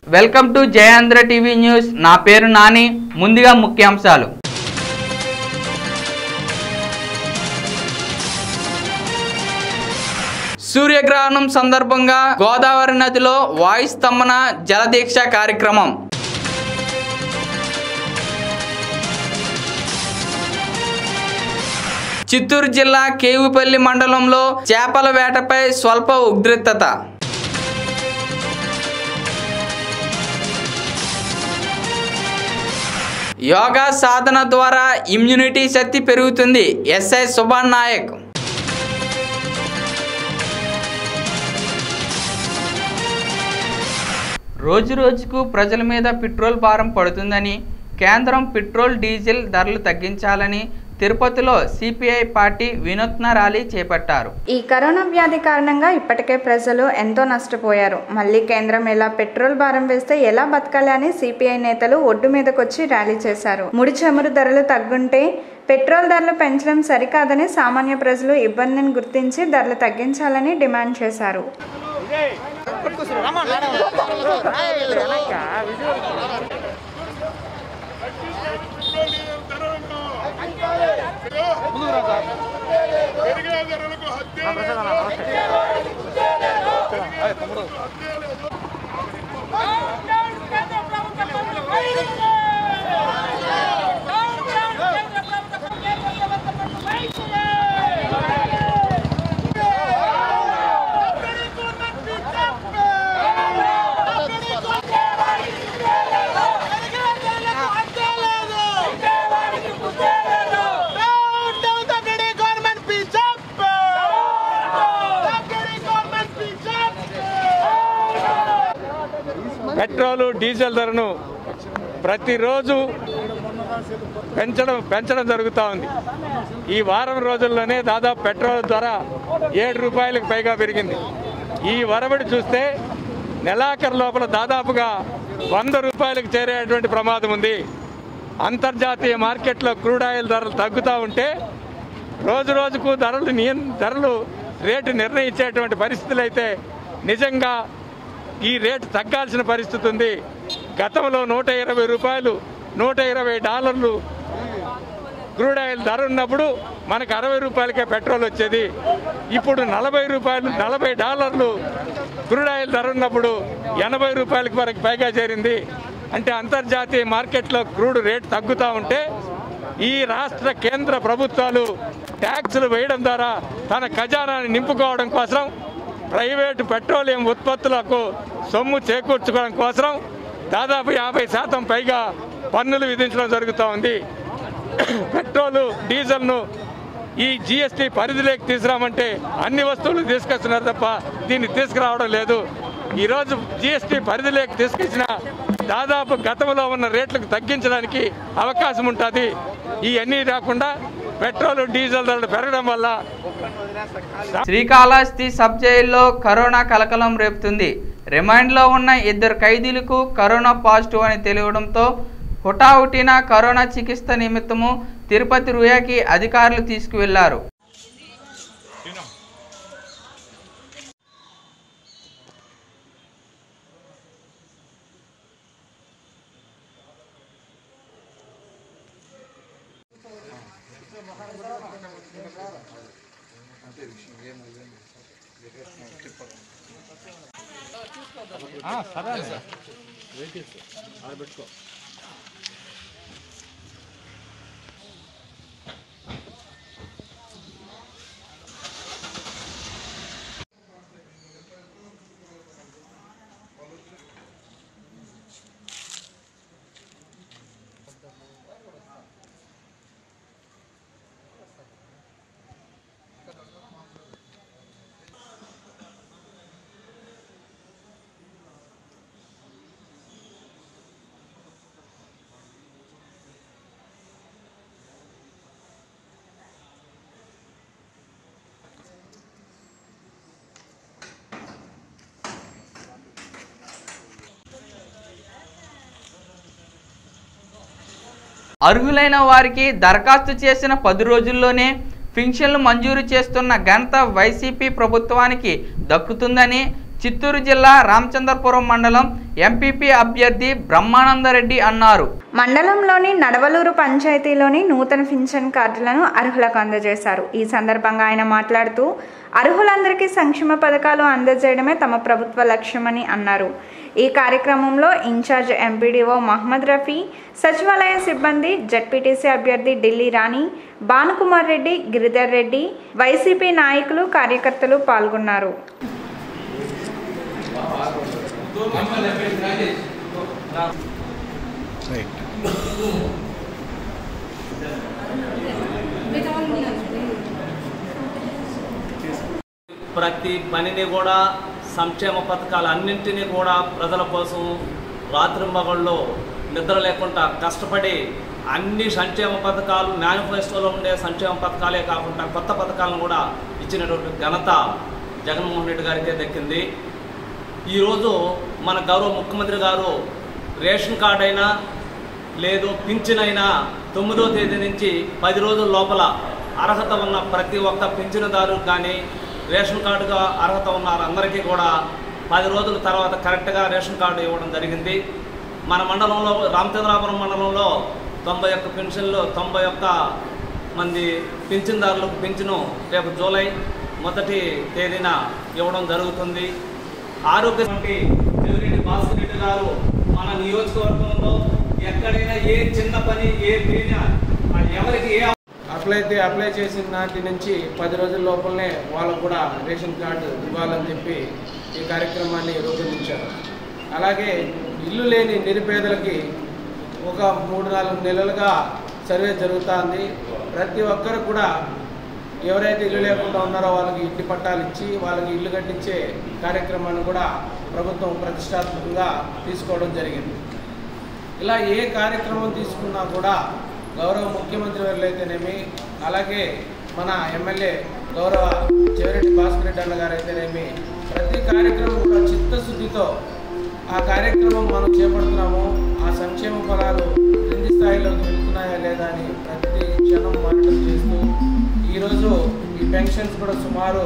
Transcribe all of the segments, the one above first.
welcome to Jayandhra TV news నా పేరు నాని ముందుగా ముఖ్యాంశాలు సూర్యగ్రహణం సందర్భంగా గోదావరి నదిలో వాయుస్తంభన జలదీక్ష కార్యక్రమం చిత్తూరు జిల్లా కేవుపల్లి మండలంలో చేపల వేటపై స్వల్ప ఉద్రిక్తత యోగా సాధన ద్వారా ఇమ్యూనిటీ శక్తి పెరుగుతుంది ఎస్ఐ సుభాన్ నాయక్ రోజు రోజుకు ప్రజల మీద పెట్రోల్ భారం పడుతుందని కేంద్రం పెట్రోల్ డీజిల్ ధరలు తగ్గించాలని తిరుపతిలో సిపిఐ పార్టీ వినూత్న ర్యాలీ చేపట్టారు ఈ కరోనా వ్యాధి కారణంగా ఇప్పటికే ప్రజలు ఎంతో నష్టపోయారు మళ్ళీ కేంద్రం ఎలా పెట్రోల్ భారం వేస్తే ఎలా బతకాలి అని సిపిఐ నేతలు ఒడ్డు మీదకొచ్చి ర్యాలీ చేశారు ముడి చమురు ధరలు తగ్గుంటే పెట్రోల్ ధరలు పెంచడం సరికాదని సామాన్య ప్రజలు ఇబ్బందిని గుర్తించి ధరలు తగ్గించాలని డిమాండ్ చేశారు పెరిగిన ధరలకు హత్య పెట్రోలు డీజిల్ ధరను ప్రతిరోజు పెంచడం పెంచడం జరుగుతూ ఉంది ఈ వారం రోజుల్లోనే దాదాపు పెట్రోల్ ధర ఏడు రూపాయలకు పైగా పెరిగింది ఈ వరబడి చూస్తే నెలాఖరు లోపల దాదాపుగా వంద రూపాయలకు చేరేటువంటి ప్రమాదం ఉంది అంతర్జాతీయ మార్కెట్లో క్రూడ్ ఆయిల్ ధరలు తగ్గుతూ ఉంటే రోజు రోజుకు ధరలు నియం ధరలు రేటు నిర్ణయించేటువంటి పరిస్థితులు అయితే నిజంగా ఈ రేటు తగ్గాల్సిన పరిస్థితి ఉంది గతంలో నూట ఇరవై రూపాయలు నూట ఇరవై డాలర్లు క్రూడ్ ఆయిల్ ధర ఉన్నప్పుడు మనకు అరవై రూపాయలకే పెట్రోల్ వచ్చేది ఇప్పుడు నలభై రూపాయలు నలభై డాలర్లు క్రూడ్ ఆయిల్ ధర ఉన్నప్పుడు ఎనభై రూపాయలకి వరకు పైగా చేరింది అంటే అంతర్జాతీయ మార్కెట్లో క్రూడ్ రేటు తగ్గుతూ ఉంటే ఈ రాష్ట్ర కేంద్ర ప్రభుత్వాలు ట్యాక్సులు వేయడం ద్వారా తన ఖజానాన్ని నింపుకోవడం కోసం ప్రైవేటు పెట్రోలియం ఉత్పత్తులకు సొమ్ము చేకూర్చుకోవడం కోసం దాదాపు యాభై శాతం పైగా పన్నులు విధించడం జరుగుతూ ఉంది పెట్రోలు డీజిల్ను ఈ జిఎస్టీ పరిధిలోకి తీసుకురామంటే అన్ని వస్తువులు తీసుకొస్తున్నారు తప్ప దీన్ని తీసుకురావడం లేదు ఈరోజు జిఎస్టీ పరిధిలోకి తీసుకొచ్చిన దాదాపు గతంలో ఉన్న రేట్లకు తగ్గించడానికి అవకాశం ఉంటుంది ఇవన్నీ రాకుండా పెట్రోల్ డీజిల్ ధరలు పెరగడం వల్ల శ్రీకాళహస్తి సబ్ జైల్లో కరోనా కలకలం రేపుతుంది రిమాండ్లో ఉన్న ఇద్దరు ఖైదీలకు కరోనా పాజిటివ్ అని తెలియడంతో హుటాహుటిన కరోనా చికిత్స నిమిత్తము తిరుపతి రుయాకి అధికారులు తీసుకువెళ్లారు అర్హులైన వారికి దరఖాస్తు చేసిన పది రోజుల్లోనే పింఛన్లు మంజూరు చేస్తున్న ఘనత వైసీపీ ప్రభుత్వానికి దక్కుతుందని చిత్తూరు జిల్లా రామచంద్రపురం మండలం ఎంపీపీ అభ్యర్థి బ్రహ్మానందరెడ్డి అన్నారు మండలంలోని నడవలూరు పంచాయతీలోని నూతన పింఛన్ కార్డులను అర్హులకు అందజేశారు ఈ సందర్భంగా ఆయన మాట్లాడుతూ అర్హులందరికీ సంక్షేమ పథకాలు అందజేయడమే తమ ప్రభుత్వ లక్ష్యమని అన్నారు ఈ కార్యక్రమంలో ఇన్ఛార్జ్ ఎంపీడీఓ మహమ్మద్ రఫీ సచివాలయ సిబ్బంది జడ్పీటీసీ అభ్యర్థి ఢిల్లీ రాణి భానుకుమార్ రెడ్డి గిరిధర్ రెడ్డి వైసీపీ నాయకులు కార్యకర్తలు పాల్గొన్నారు ప్రతి పనిని కూడా సంక్షేమ పథకాలు అన్నింటినీ కూడా ప్రజల కోసం రాత్రింబగళ్ళు నిద్ర లేకుండా కష్టపడి అన్ని సంక్షేమ పథకాలు మేనిఫెస్టోలో ఉండే సంక్షేమ పథకాలే కాకుండా కొత్త పథకాలను కూడా ఇచ్చినటువంటి ఘనత జగన్మోహన్ రెడ్డి గారికే దక్కింది ఈరోజు మన గౌరవ ముఖ్యమంత్రి గారు రేషన్ కార్డు అయినా లేదు పింఛన్ అయినా తొమ్మిదో తేదీ నుంచి పది రోజుల లోపల అర్హత ఉన్న ప్రతి ఒక్క పింఛనుదారు కానీ రేషన్ కార్డుగా అర్హత ఉన్న వారందరికీ కూడా పది రోజుల తర్వాత కరెక్ట్గా రేషన్ కార్డు ఇవ్వడం జరిగింది మన మండలంలో రామచంద్రాపురం మండలంలో తొంభై ఒక్క పెన్షన్లు తొంభై ఒక్క మంది పింఛన్దారులకు పింఛను రేపు జూలై మొదటి తేదీన ఇవ్వడం జరుగుతుంది ఆరోగ్య చెవిరెడ్డి భాస్కర్ రెడ్డి గారు మన నియోజకవర్గంలో ఎక్కడైనా ఏ చిన్న పని ఏ పీన ఎవరికి ఏ అప్లై అయితే అప్లై చేసిన నాటి నుంచి పది రోజుల లోపలనే వాళ్ళకు కూడా రేషన్ కార్డు ఇవ్వాలని చెప్పి ఈ కార్యక్రమాన్ని రూపొందించారు అలాగే ఇల్లు లేని నిరుపేదలకి ఒక మూడు నాలుగు నెలలుగా సర్వే జరుగుతుంది ప్రతి ఒక్కరు కూడా ఎవరైతే ఇల్లు లేకుండా ఉన్నారో వాళ్ళకి ఇంటి పట్టాలు ఇచ్చి వాళ్ళకి ఇల్లు కట్టించే కార్యక్రమాన్ని కూడా ప్రభుత్వం ప్రతిష్టాత్మకంగా తీసుకోవడం జరిగింది ఇలా ఏ కార్యక్రమం తీసుకున్నా కూడా గౌరవ ముఖ్యమంత్రి వారులైతేనేమి అలాగే మన ఎమ్మెల్యే గౌరవ చెవిరెడ్డి భాస్కర్ రెడ్డి అన్న గారు అయితేనేమి ప్రతి కార్యక్రమం కూడా చిత్తశుద్ధితో ఆ కార్యక్రమం మనం చేపడుతున్నాము ఆ సంక్షేమ ఫలాలు క్రింది స్థాయిలోకి వెళ్తున్నాయా లేదా అని ప్రతి క్షణం మానిటర్ చేస్తూ ఈరోజు ఈ పెన్షన్స్ కూడా సుమారు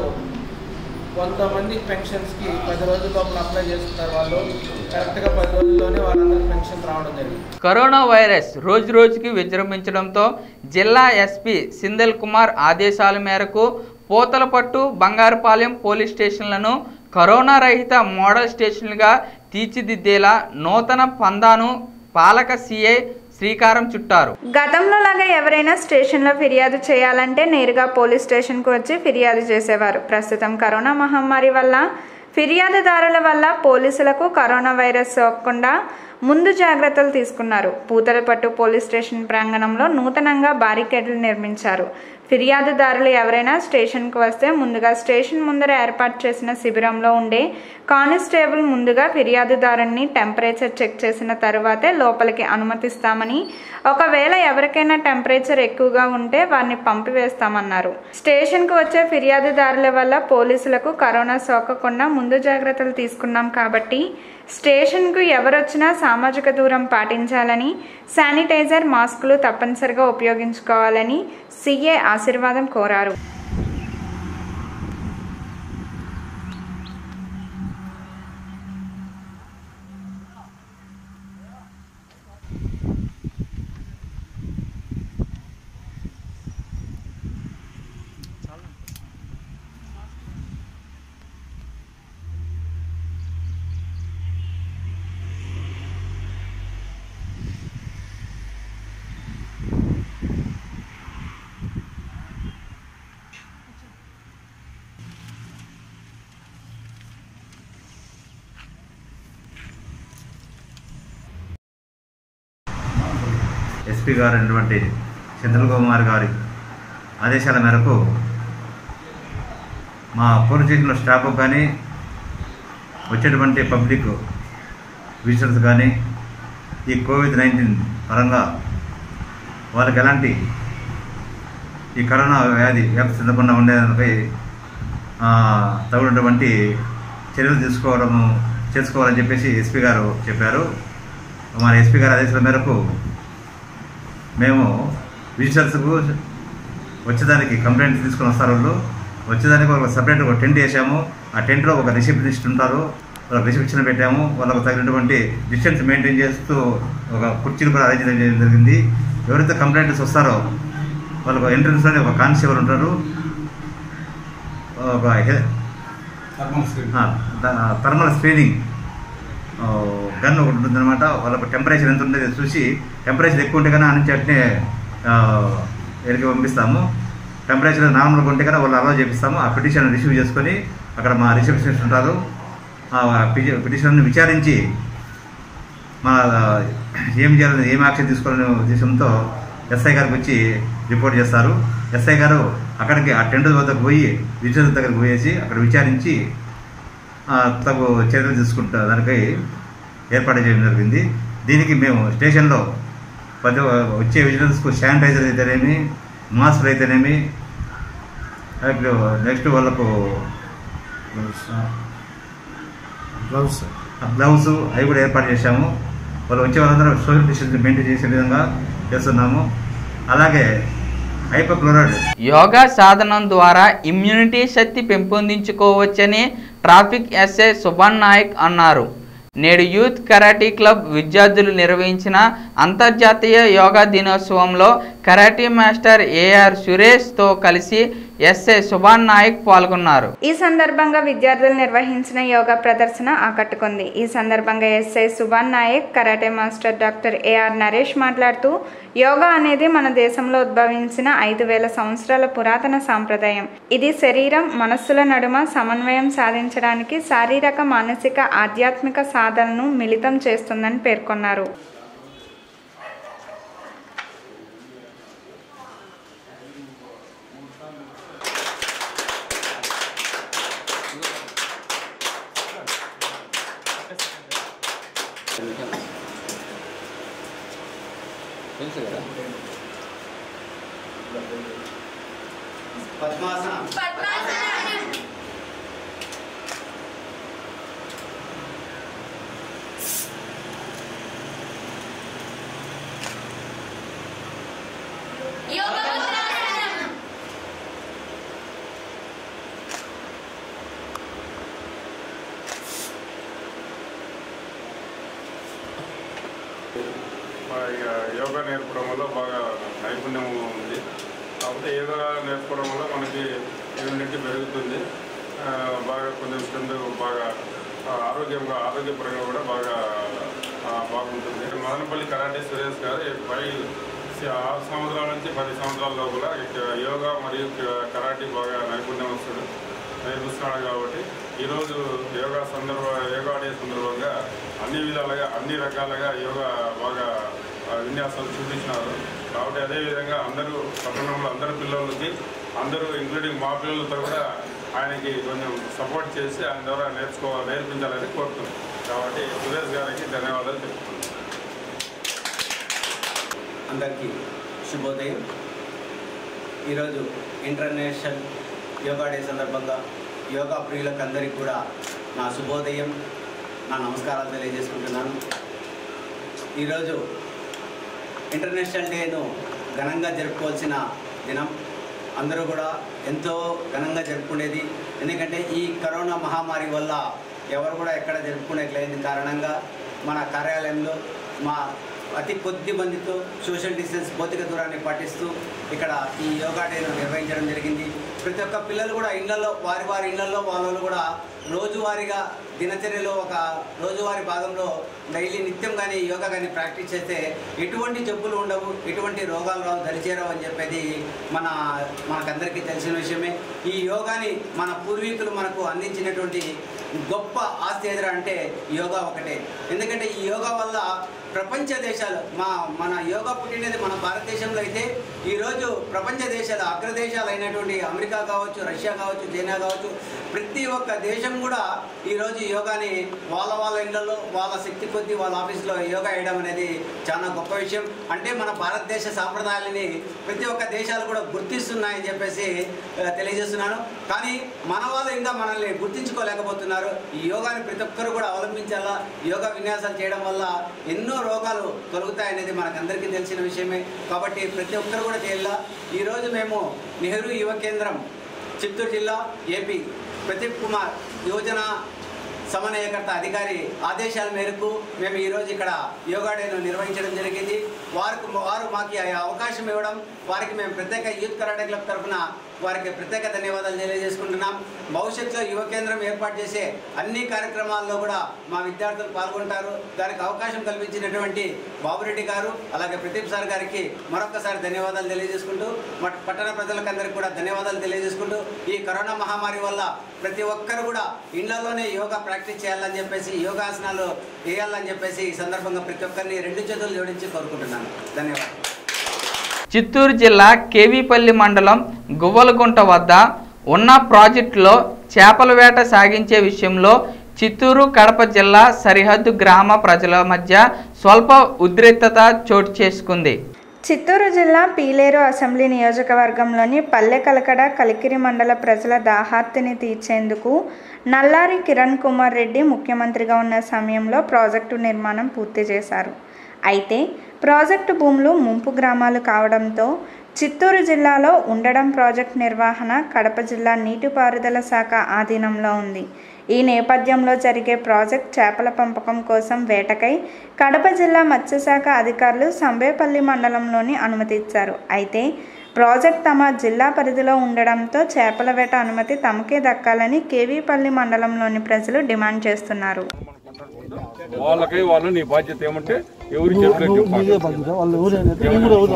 కొంతమంది పెన్షన్స్కి పది రోజుల లోపల అప్లై చేసుకున్నారు వాళ్ళు కరెక్ట్గా పది రోజుల్లోనే వాళ్ళందరికీ పెన్షన్ రావడం జరిగింది కరోనా వైరస్ రోజు రోజుకి విజృంభించడంతో జిల్లా ఎస్పీ సిందల్ కుమార్ ఆదేశాల మేరకు పూతలపట్టు బంగారుపాలెం పోలీస్ స్టేషన్లను కరోనా రహిత మోడల్ స్టేషన్లుగా తీర్చిదిద్దేలా నూతన పందాను పాలక సీఐ శ్రీకారం చుట్టారు గతంలో లాగా ఎవరైనా స్టేషన్లో ఫిర్యాదు చేయాలంటే నేరుగా పోలీస్ స్టేషన్కు వచ్చి ఫిర్యాదు చేసేవారు ప్రస్తుతం కరోనా మహమ్మారి వల్ల ఫిర్యాదుదారుల వల్ల పోలీసులకు కరోనా వైరస్ సోకకుండా ముందు జాగ్రత్తలు తీసుకున్నారు పూతలపట్టు పోలీస్ స్టేషన్ ప్రాంగణంలో నూతనంగా బారికేడ్లు నిర్మించారు ఫిర్యాదుదారులు ఎవరైనా స్టేషన్కు వస్తే ముందుగా స్టేషన్ ముందర ఏర్పాటు చేసిన శిబిరంలో ఉండే కానిస్టేబుల్ ముందుగా ఫిర్యాదుదారుని టెంపరేచర్ చెక్ చేసిన తరువాతే లోపలికి అనుమతిస్తామని ఒకవేళ ఎవరికైనా టెంపరేచర్ ఎక్కువగా ఉంటే వారిని పంపివేస్తామన్నారు స్టేషన్కు వచ్చే ఫిర్యాదుదారుల వల్ల పోలీసులకు కరోనా సోకకుండా ముందు జాగ్రత్తలు తీసుకున్నాం కాబట్టి స్టేషన్కు ఎవరొచ్చినా సామాజిక దూరం పాటించాలని శానిటైజర్ మాస్కులు తప్పనిసరిగా ఉపయోగించుకోవాలని సీఏ ఆశీర్వాదం కోరారు ఎస్పీ గారు అయినటువంటి చంద్ర కుమార్ గారి ఆదేశాల మేరకు మా పోలీస్ స్టేషన్లో స్టాఫ్ కానీ వచ్చేటువంటి పబ్లిక్ విజిటర్స్ కానీ ఈ కోవిడ్ నైన్టీన్ పరంగా వాళ్ళకి ఎలాంటి ఈ కరోనా వ్యాధి వ్యాప్తి చెందకుండా ఉండేదానిపై ఆ, తగినటువంటి చర్యలు తీసుకోవడము చేసుకోవాలని చెప్పేసి ఎస్పీ గారు చెప్పారు మన ఎస్పీ గారి ఆదేశాల మేరకు మేము విజిటర్స్కు వచ్చేదానికి కంప్లైంట్స్ తీసుకొని వస్తారు వాళ్ళు వచ్చేదానికి ఒక సపరేట్ ఒక టెంట్ వేసాము ఆ టెంట్లో ఒక రిసెప్షనిస్ట్ ఉంటారు వాళ్ళకి రిసెప్షన్ పెట్టాము వాళ్ళకు తగినటువంటి డిస్టెన్స్ మెయింటైన్ చేస్తూ ఒక కుర్చీలు కూడా అరేంజ్ చేయడం జరిగింది ఎవరైతే కంప్లైంట్స్ వస్తారో వాళ్ళకు ఎంట్రన్స్లోనే ఒక కానిస్టేబుల్ ఉంటారు ఒక హె- ఆ, ద- థర్మల్ స్క్రీనింగ్ ఆ, గన్ ఒకటి ఉంటుందన్నమాట వాళ్ళకు టెంపరేచర్ ఎంత ఉండేది చూసి టెంపరేచర్ ఎక్కువ ఉంటే కన్నా నుంచి అట్నే ఎడికి పంపిస్తాము టెంపరేచర్ నార్మల్గా ఉంటే కన్నా వాళ్ళు అలౌ చేపిస్తాము ఆ పిటిషన్ రిసీవ్ చేసుకొని అక్కడ మా రిసెప్షనిస్ట్ ఉంటారు ఆ పిటిషన్ విచారించి మా ఏం చేయాలని ఏం యాక్షన్ తీసుకోవాలనే ఉద్దేశంతో ఎస్ఐ గారికి వచ్చి రిపోర్ట్ చేస్తారు ఎస్ఐ గారు అక్కడికి ఆ టెంట్ వద్దకు పోయి విజిలెన్స్ దగ్గరకు పోయేసి అక్కడ విచారించి ఆ, తగు చర్యలు తీసుకుంటా దానికి ఏర్పాటు చేయడం జరిగింది దీనికి మేము స్టేషన్లో పది వచ్చే విజిలెన్స్కు శానిటైజర్ అయితేనేమి మాస్కులు అయితేనేమి ఇప్పుడు నెక్స్ట్ వాళ్ళకు గ్లౌస్ గ్లౌస్ అవి కూడా ఏర్పాటు చేశాము వాళ్ళు వచ్చే వాళ్ళందరూ సోషల్ డిస్టెన్స్ మెయింటైన్ చేసే విధంగా చేస్తున్నాము అలాగే హైపోక్లోరైడ్ యోగా సాధనం ద్వారా ఇమ్యూనిటీ శక్తి పెంపొందించుకోవచ్చని ట్రాఫిక్ ఎస్ఐ సుభాన్ నాయక్ అన్నారు నేడు యూత్ కరాటీ క్లబ్ విద్యార్థులు నిర్వహించిన అంతర్జాతీయ యోగా దినోత్సవంలో కరాటీ మాస్టర్ ఏఆర్ సురేష్తో కలిసి ఎస్ఐ సుభాన్ నాయక్ పాల్గొన్నారు ఈ సందర్భంగా విద్యార్థులు నిర్వహించిన యోగా ప్రదర్శన ఆకట్టుకుంది ఈ సందర్భంగా SI Subhan Naik karate master doctor AR Naresh మాట్లాడుతూ యోగా అనేది మన దేశంలో ఉద్భవించిన ఐదు వేల సంవత్సరాల పురాతన సాంప్రదాయం ఇది శరీరం మనస్సుల నడుమ సమన్వయం సాధించడానికి శారీరక మానసిక ఆధ్యాత్మిక సాధనను మిళితం చేస్తుందని పేర్కొన్నారు మా ఇక యోగా నేర్పడం వల్ల బాగా నైపుణ్యం ఉంది కాకపోతే యోగా నేర్పడం వల్ల మనకి ఇమ్యూనిటీ పెరుగుతుంది ఆ, బాగా కొంచెం స్ట్రెంత్ బాగా ఆ, ఆరోగ్యంగా ఆరోగ్యపరంగా కూడా బాగా ఆ, బాగుంటుంది మదనపల్లి కరాటే సురేష్ గారు పై ఆరు సంవత్సరాల నుంచి పది సంవత్సరాల లోపల ఇక యోగా మరియు క- కరాటే బాగా నైపుణ్యం వస్తుంది నేర్పిస్తున్నాడు కాబట్టి ఈరోజు యోగా సందర్భ యోగా డే సందర్భంగా అన్ని విధాలుగా అన్ని రకాలుగా యోగా బాగా ఆ, విన్యాసాలు చూపించినారు కాబట్టి అదేవిధంగా అందరూ పట్టణంలో అందరు పిల్లలకి అందరూ ఇంక్లూడింగ్ మా పిల్లలతో కూడా ఆయనకి కొంచెం సపోర్ట్ చేసి ఆయన ద్వారా నేర్చుకో నేర్పించాలని కోరుతున్నాం కాబట్టి సురేష్ గారికి ధన్యవాదాలు చెప్తున్నాను అందరికీ శుభోదయం ఈరోజు ఇంటర్నేషనల్ యోగా డే సందర్భంగా యోగా ప్రియులకు అందరికీ కూడా నా శుభోదయం నా నమస్కారాలు తెలియజేసుకుంటున్నాను ఈరోజు ఇంటర్నేషనల్ డేను ఘనంగా జరుపుకోవాల్సిన దినం అందరూ కూడా ఎంతో ఘనంగా జరుపుకునేది ఎందుకంటే ఈ కరోనా మహమ్మారి వల్ల ఎవరు కూడా ఎక్కడ జరుపుకునేట్లేని కారణంగా మన కార్యాలయంలో మా అతి కొద్ది మందితో సోషల్ డిస్టెన్స్ భౌతిక దూరాన్ని పాటిస్తూ ఇక్కడ ఈ యోగా డేను నిర్వహించడం జరిగింది ప్రతి ఒక్క పిల్లలు కూడా ఇళ్లలో వారి వారి ఇళ్లలో వాళ్ళు కూడా రోజువారీగా దినచర్యలో ఒక రోజువారీ భాగంలో డైలీ నిత్యం కానీ యోగా కానీ ప్రాక్టీస్ చేస్తే ఎటువంటి జబ్బులు ఉండవు ఎటువంటి రోగాలు రావు దరిచేరవు అని చెప్పేది మన మనకందరికీ తెలిసిన విషయమే ఈ యోగాని మన పూర్వీకులు మనకు అందించినటువంటి గొప్ప ఆస్తి ఎదురు అంటే యోగా ఒకటే ఎందుకంటే ఈ యోగా వల్ల ప్రపంచ దేశాలు మా మన యోగా పుట్టినది మన భారతదేశంలో అయితే ఈరోజు ప్రపంచ దేశాలు అగ్రదేశాలు అయినటువంటి అమెరికా కావచ్చు రష్యా కావచ్చు చైనా కావచ్చు ప్రతి ఒక్క దేశం కూడా ఈరోజు యోగాని వాళ్ళ వాళ్ళ ఇళ్లలో వాళ్ళ శక్తి కొద్దీ వాళ్ళ ఆఫీస్లో యోగా వేయడం అనేది చాలా గొప్ప విషయం అంటే మన భారతదేశ సాంప్రదాయాలని ప్రతి ఒక్క దేశాలు కూడా గుర్తిస్తున్నాయని చెప్పేసి ఆ, తెలియజేస్తున్నాను కానీ మన వాళ్ళు ఇంకా మనల్ని గుర్తించుకోలేకపోతున్నారు ఈ యోగాని ప్రతి ఒక్కరు కూడా అవలంబించాలా యోగా విన్యాసాలు చేయడం వల్ల ఎన్నో రోగాలు తొలగుతాయనేది మనకందరికీ తెలిసిన విషయమే కాబట్టి ప్రతి ఒక్కరు కూడా చేయాలా ఈరోజు మేము నెహ్రూ యువ కేంద్రం చిత్తూరు జిల్లా ఏపీ ప్రదీప్ కుమార్ యోజన సమన్వయకర్త అధికారి ఆదేశాల మేరకు మేము ఈరోజు ఇక్కడ యోగా డేను నిర్వహించడం జరిగింది వారికి వారు మాకు ఈ అవకాశం ఇవ్వడం వారికి మేము ప్రత్యేక యూత్ కరాటే క్లబ్ తరఫున వారికి ప్రత్యేక ధన్యవాదాలు తెలియజేసుకుంటున్నాం భవిష్యత్తులో యువ కేంద్రం ఏర్పాటు చేసే అన్ని కార్యక్రమాల్లో కూడా మా విద్యార్థులు పాల్గొంటారు దానికి అవకాశం కల్పించినటువంటి బాబురెడ్డి గారు అలాగే ప్రదీప్ సార్ గారికి మరొకసారి ధన్యవాదాలు తెలియజేసుకుంటూ మా పట్టణ ప్రజలకందరికీ కూడా ధన్యవాదాలు తెలియజేసుకుంటూ ఈ కరోనా మహమ్మారి వల్ల ప్రతి ఒక్కరు కూడా ఇళ్లలోనే యోగా ప్రాక్టీస్ చేయాలని చెప్పేసి యోగాసనాలు వేయాలని చెప్పేసి ఈ సందర్భంగా ప్రతి ఒక్కరిని రెండు చేతులు జోడించి కోరుకుంటున్నాను ధన్యవాదాలు చిత్తూరు జిల్లా కేవీపల్లి మండలం గువ్వలగుంట వద్ద ఉన్న ప్రాజెక్టులో చేపల వేట సాగించే విషయంలో చిత్తూరు కడప జిల్లా సరిహద్దు గ్రామ ప్రజల మధ్య స్వల్ప ఉద్రిక్తత చోటు చేసుకుంది చిత్తూరు జిల్లా పీలేరు అసెంబ్లీ నియోజకవర్గంలోని పల్లె కలకడ కలికిరి మండల ప్రజల దాహార్తిని తీర్చేందుకు నల్లారి కిరణ్ కుమార్ రెడ్డి ముఖ్యమంత్రిగా ఉన్న సమయంలో ప్రాజెక్టు నిర్మాణం పూర్తి చేశారు అయితే ప్రాజెక్టు భూములు ముంపు గ్రామాలు కావడంతో చిత్తూరు జిల్లాలో ఉండడం ప్రాజెక్ట్ నిర్వహణ కడప జిల్లా నీటిపారుదల శాఖ ఆధీనంలో ఉంది ఈ నేపథ్యంలో జరిగే ప్రాజెక్ట్ చేపల పెంపకం కోసం వేటకై కడప జిల్లా మత్స్యశాఖ అధికారులు సంబేపల్లి మండలంలోని అనుమతి ఇచ్చారు అయితే ప్రాజెక్ట్ తమ జిల్లా పరిధిలో ఉండడంతో చేపల వేట అనుమతి తమకే దక్కాలని కేవీపల్లి మండలంలోని ప్రజలు డిమాండ్ చేస్తున్నారు వాళ్ళకి వాళ్ళు నీ బాధ్యత ఏమంటే ఎవరు చెప్పలేదు వాళ్ళు ఎవరైనా మీరు ఎవరు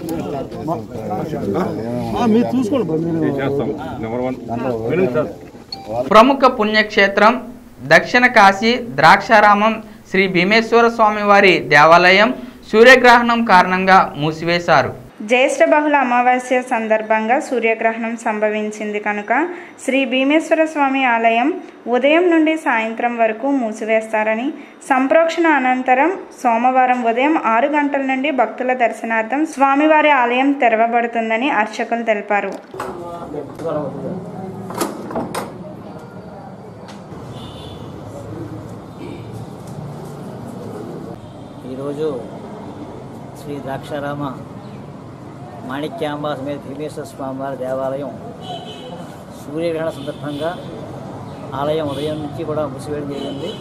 మీరు చూసుకోండి బా, మీరు చేస్తాం నెంబర్ వన్ వినండి సార్ ప్రముఖ పుణ్యక్షేత్రం దక్షిణ కాశీ ద్రాక్షారామం శ్రీ భీమేశ్వర స్వామి వారి దేవాలయం సూర్యగ్రహణం కారణంగా మూసివేశారు జ్యేష్ఠ బహుళ అమావాస్య సందర్భంగా సూర్యగ్రహణం సంభవించింది కనుక శ్రీ భీమేశ్వర స్వామి ఆలయం ఉదయం నుండి సాయంత్రం వరకు మూసివేస్తారని సంప్రోక్షణ అనంతరం సోమవారం ఉదయం ఆరు గంటల నుండి భక్తుల దర్శనార్థం స్వామివారి ఆలయం తెరవబడుతుందని అర్చకులు తెలిపారు ఈరోజు శ్రీ ద్రాక్షారామ మాణిక్యాంబ సమేత భీమేశ్వర స్వామివారి దేవాలయం సూర్యగ్రహణ సందర్భంగా ఆలయం ఉదయం నుంచి కూడా మూసివేయడం జరిగింది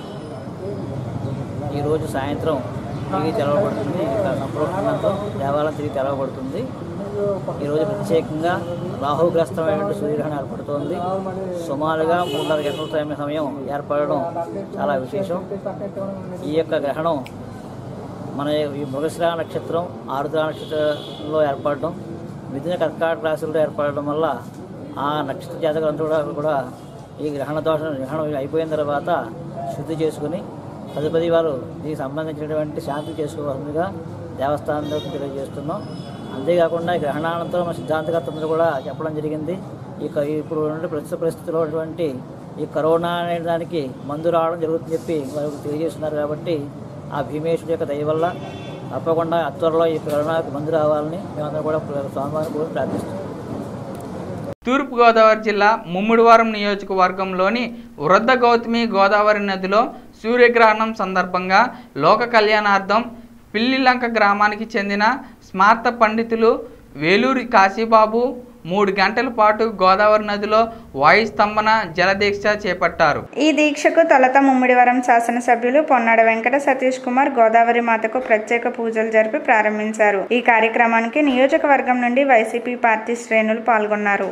ఈరోజు సాయంత్రం తిరిగి తెరవబడుతుంది ఇక సంప్రోక్షణంతో దేవాలయం తిరిగి తెరవబడుతుంది ఈరోజు ప్రత్యేకంగా రాహుగ్రస్తమైనటువంటి సూర్యగ్రహణం ఏర్పడుతోంది సుమారుగా మూడున్నర గంటల సమయం సమయం ఏర్పడడం చాలా విశేషం ఈ యొక్క గ్రహణం మన ఈ మృగశిర నక్షత్రం ఆరుద్ర నక్షత్రంలో ఏర్పడడం మిథున కర్కాటక రాశుల్లో ఏర్పడడం వల్ల ఆ నక్షత్ర జాతకులంతా కూడా కూడా ఈ గ్రహణ దోషం గ్రహణం అయిపోయిన తర్వాత శుద్ధి చేసుకుని తదుపరి వారు దీనికి సంబంధించినటువంటి శాంతి చేసుకోవాల్సిందిగా దేవస్థానంలో తెలియజేస్తున్నాం అంతేకాకుండా ఈ గ్రహణానంతరం మన సిద్ధాంతకర్తలు కూడా చెప్పడం జరిగింది ఈ క- ఇప్పుడు ఉన్న ప్రస్తుత పరిస్థితిలో ఉన్నటువంటి ఈ కరోనా అనే దానికి మందు రావడం జరుగుతుందని చెప్పి వారు తెలియజేస్తున్నారు కాబట్టి ఆ భీమేశ్వరుడు యొక్క దయ వల్ల తప్పకుండా త్వరలో ఈ కరోనాకు మందు రావాలని మేమందరం కూడా స్వామివారిని కోరి ప్రార్థిస్తున్నాం తూర్పుగోదావరి జిల్లా ముమ్మిడివారం నియోజకవర్గంలోని వృద్ధ గౌతమి గోదావరి నదిలో సూర్యగ్రహణం సందర్భంగా లోక కళ్యాణార్థం పిల్లిలంక గ్రామానికి చెందిన స్మార్త పండితులు వేలూరి కాశీబాబు మూడు గంటల పాటు గోదావరి నదిలో వాయుస్తంభన జలదీక్ష చేపట్టారు ఈ దీక్షకు తొలత ముమ్మిడివరం శాసనసభ్యులు పొన్నాడ వెంకట సతీష్ కుమార్ గోదావరి మాతకు ప్రత్యేక పూజలు జరిపి ప్రారంభించారు ఈ కార్యక్రమానికి నియోజకవర్గం నుండి వైసీపీ పార్టీ శ్రేణులు పాల్గొన్నారు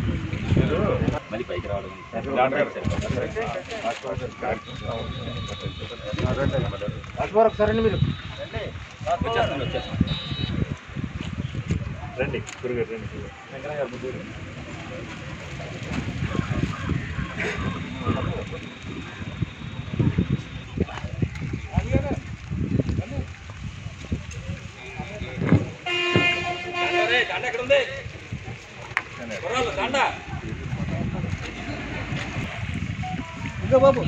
ఒకసారి మీరు రండి గురుగారు రండి ఇంకా బాబు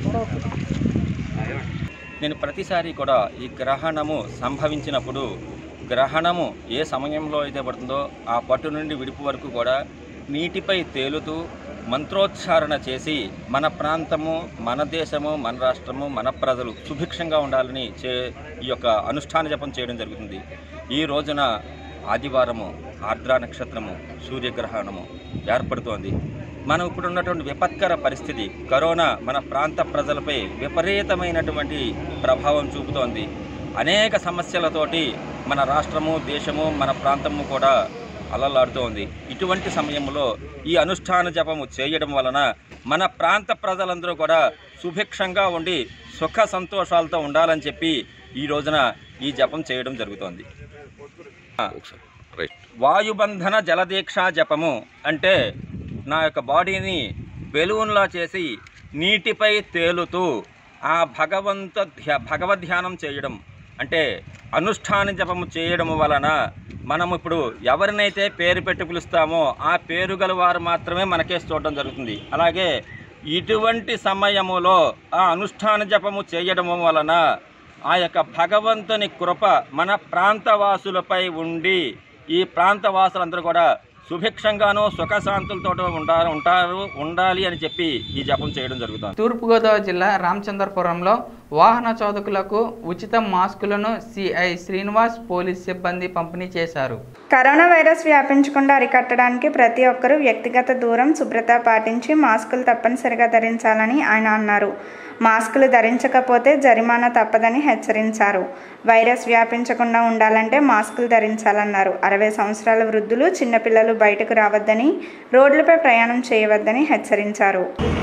నేను ప్రతిసారి కూడా ఈ గ్రహణము సంభవించినప్పుడు గ్రహణము ఏ సమయంలో అయితే పడుతుందో ఆ పట్టు నుండి విడుపు వరకు కూడా నీటిపై తేలుతూ మంత్రోచ్చారణ చేసి మన ప్రాంతము మన దేశము మన రాష్ట్రము మన ప్రజలు సుభిక్షంగా ఉండాలని చే ఈ యొక్క అనుష్ఠాన జపం చేయడం జరుగుతుంది ఈ రోజున ఆదివారము ఆర్ద్రా నక్షత్రము సూర్యగ్రహణము ఏర్పడుతోంది మనం ఇప్పుడు ఉన్నటువంటి విపత్కర పరిస్థితి కరోనా మన ప్రాంత ప్రజలపై విపరీతమైనటువంటి ప్రభావం చూపుతోంది అనేక సమస్యలతోటి మన రాష్ట్రము దేశము మన ప్రాంతము కూడా అలలాడుతోంది ఇటువంటి సమయంలో ఈ అనుష్ఠాన జపము చేయడం వలన మన ప్రాంత ప్రజలందరూ కూడా సుభిక్షంగా ఉండి సుఖ సంతోషాలతో ఉండాలని చెప్పి ఈ రోజున ఈ జపం చేయడం జరుగుతోంది వాయుబంధన జలదీక్షా జపము అంటే నా యొక్క బాడీని బెలూన్లా చేసి నీటిపై తేలుతూ ఆ భగవంత ధ్యా భగవద్ ధ్యానం చేయడం అంటే అనుష్ఠాన జపము చేయడం వలన మనం ఇప్పుడు ఎవరినైతే పేరు పెట్టి పిలుస్తామో ఆ పేరు గల వారు మాత్రమే మనకే చూడడం జరుగుతుంది అలాగే ఇటువంటి సమయములో ఆ అనుష్ఠాన జపము చేయడం వలన ఆ యొక్క భగవంతుని కృప మన ప్రాంతవాసులపై ఉండి ఈ ప్రాంతవాసులందరూ కూడా సుభిక్షంగాను సుఖశాంతులతో ఉండాలి ఉంటారు ఉండాలి అని చెప్పి ఈ జపం చేయడం జరుగుతుంది తూర్పుగోదావరి జిల్లా రామచంద్రపురంలో వాహన చోదకులకు ఉచిత మాస్కులను సిఐ శ్రీనివాస్ పోలీస్ సిబ్బంది పంపిణీ చేశారు కరోనా వైరస్ వ్యాపించకుండా అరికట్టడానికి ప్రతి ఒక్కరూ వ్యక్తిగత దూరం శుభ్రత పాటించి మాస్కులు తప్పనిసరిగా ధరించాలని ఆయన అన్నారు మాస్కులు ధరించకపోతే జరిమానా తప్పదని హెచ్చరించారు వైరస్ వ్యాపించకుండా ఉండాలంటే మాస్కులు ధరించాలన్నారు అరవై సంవత్సరాల వృద్ధులు చిన్నపిల్లలు బయటకు రావద్దని రోడ్లపై ప్రయాణం చేయవద్దని హెచ్చరించారు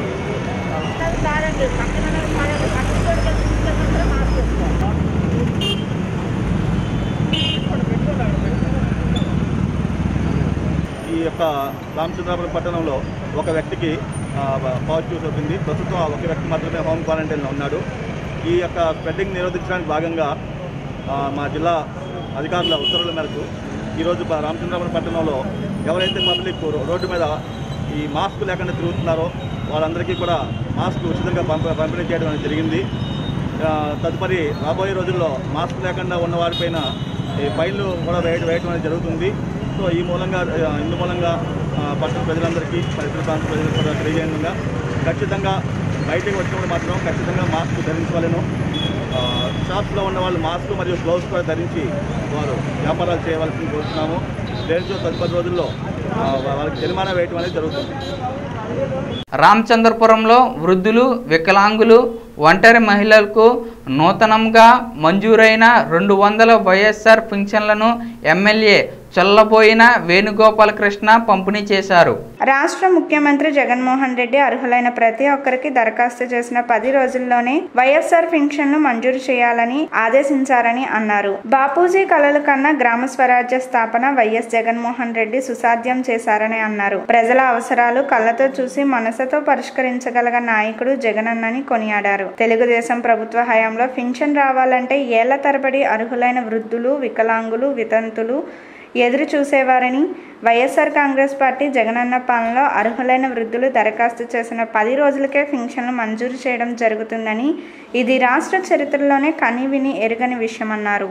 ఈ యొక్క రామచంద్రాపురం పట్టణంలో ఒక వ్యక్తికి ఆ, పాజిటివ్ సోకింది ప్రస్తుతం ఆ ఒక వ్యక్తి మాత్రమే హోమ్ క్వారంటైన్లో ఉన్నాడు ఈ యొక్క స్ప్రెడ్డింగ్ నిరోధించడానికి భాగంగా ఆ, మా జిల్లా అధికారుల ఉత్తర్వుల మేరకు ఈరోజు ప- రామచంద్రాపురం పట్టణంలో ఎవరైతే పబ్లిక్ రోడ్డు మీద ఈ మాస్క్ లేకుండా తిరుగుతున్నారో వాళ్ళందరికీ కూడా మాస్క్ ఉచితంగా పంప పంపిణీ చేయడం అనేది జరిగింది ఆ, తదుపరి రాబోయే రోజుల్లో మాస్క్ లేకుండా ఉన్న వారిపైన ఈ ఫైన్లు కూడా వేయడం వేయడం అనేది జరుగుతుంది సో ఈ మూలంగా ఆ, ఇందు మూలంగా ఆ, పట్టణ ప్రజలందరికీ మరి ఇతర ప్రాంత ప్రజలకు కూడా తెలియజేయంగా ఖచ్చితంగా బయటకు వచ్చినప్పుడు మాత్రం ఖచ్చితంగా మాస్క్ ధరించవలను ఆ, షాప్స్లో ఉన్న వాళ్ళు మాస్క్ మరియు గ్లౌస్ కూడా ధరించి వారు వ్యాపారాలు చేయవలసింది కోరుతున్నాము లేనిచో తదుపరి రోజుల్లో ఆ, వాళ్ళకి జరిమానా వేయడం అనేది జరుగుతుంది రామచంద్రపురంలో వృద్ధులు వికలాంగులు ఒంటరి మహిళలకు నూతనంగా మంజూరైన రెండు వందల వైఎస్ఆర్ పింఛన్లను ఎమ్మెల్యే చల్లబోయిన వేణుగోపాలకృష్ణ పంపిణీ చేశారు రాష్ట్ర ముఖ్యమంత్రి జగన్మోహన్ రెడ్డి అర్హులైన ప్రతి ఒక్కరికి దరఖాస్తు చేసిన పది రోజుల్లోనే వైఎస్ఆర్ పింఛన్లు మంజూరు చేయాలని ఆదేశించారని అన్నారు బాపూజీ కలలు కన్నా గ్రామ స్వరాజ్య స్థాపన వైఎస్ జగన్మోహన్ రెడ్డి సుసాధ్యం చేశారని అన్నారు ప్రజల అవసరాలు కళ్ళతో చూసి మనసుతో పరిష్కరించగల నాయకుడు జగనన్నని కొనియాడారు తెలుగుదేశం ప్రభుత్వ హయాంలో పింఛన్ రావాలంటే ఏళ్ల తరబడి అర్హులైన వృద్ధులు వికలాంగులు వితంతులు ఎదురు చూసేవారని వైఎస్ఆర్ కాంగ్రెస్ పార్టీ జగనన్న పాలనలో అర్హులైన వృద్ధులు దరఖాస్తు చేసిన పది రోజులకే పింఛన్లు మంజూరు చేయడం జరుగుతుందని ఇది రాష్ట్ర చరిత్రలోనే కని విని ఎరుగని విషయమన్నారు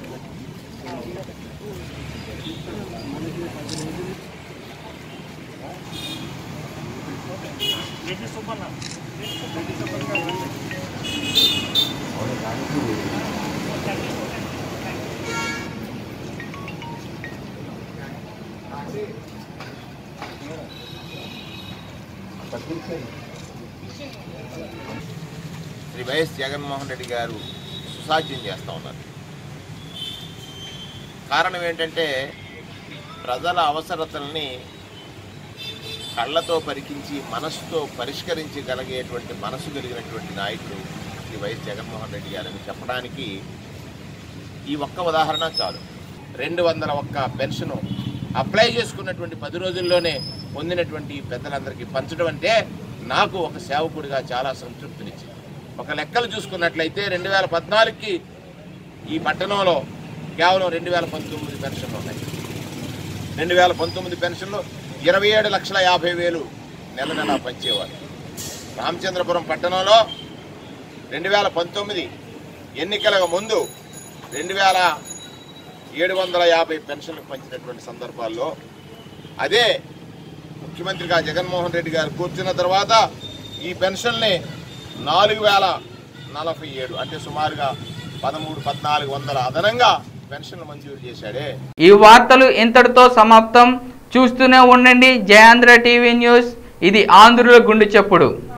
శ్రీ వైఎస్ జగన్మోహన్ రెడ్డి గారు సుసాధ్యం చేస్తూ ఉన్నారు కారణం ఏంటంటే ప్రజల అవసరతల్ని కళ్ళతో పరికించి మనసుతో పరిష్కరించగలిగేటువంటి మనసు కలిగినటువంటి నాయకుడు శ్రీ వైఎస్ జగన్మోహన్ రెడ్డి గారని చెప్పడానికి ఈ ఒక్క ఉదాహరణ చాలు రెండు వందల ఒక్క పెన్షన్ అప్లై చేసుకున్నటువంటి పది రోజుల్లోనే పొందినటువంటి పెద్దలందరికీ పంచడం అంటే నాకు ఒక సేవకుడిగా చాలా సంతృప్తినిచ్చింది ఒక లెక్కలు చూసుకున్నట్లయితే రెండు వేల పద్నాలుగుకి ఈ పట్టణంలో కేవలం రెండు వేల పంతొమ్మిది పెన్షన్లు ఉన్నాయి రెండు వేల పంతొమ్మిది పెన్షన్లు ఇరవై ఏడు లక్షల యాభై వేలు నెల నెల పంచేవారు రామచంద్రపురం పట్టణంలో రెండు వేల పంతొమ్మిది ఎన్నికలకు ముందు రెండు వేల ఏడు వందల యాభై పెన్షన్లు పంచినటువంటి సందర్భాల్లో అదే ముఖ్యమంత్రిగా జగన్మోహన్ రెడ్డి గారు కూర్చున్న తర్వాత ఈ పెన్షన్ని నాలుగు వేల నలభై ఏడు అంటే సుమారుగా పదమూడు పద్నాలుగు వందల అదనంగా పెన్షన్లు మంజూరు చేశాడే ఈ వార్తలు ఇంతటితో సమాప్తం చూస్తూనే ఉండండి జయాంధ్ర టీవీ న్యూస్ ఇది ఆంధ్రుల గుండు చప్పుడు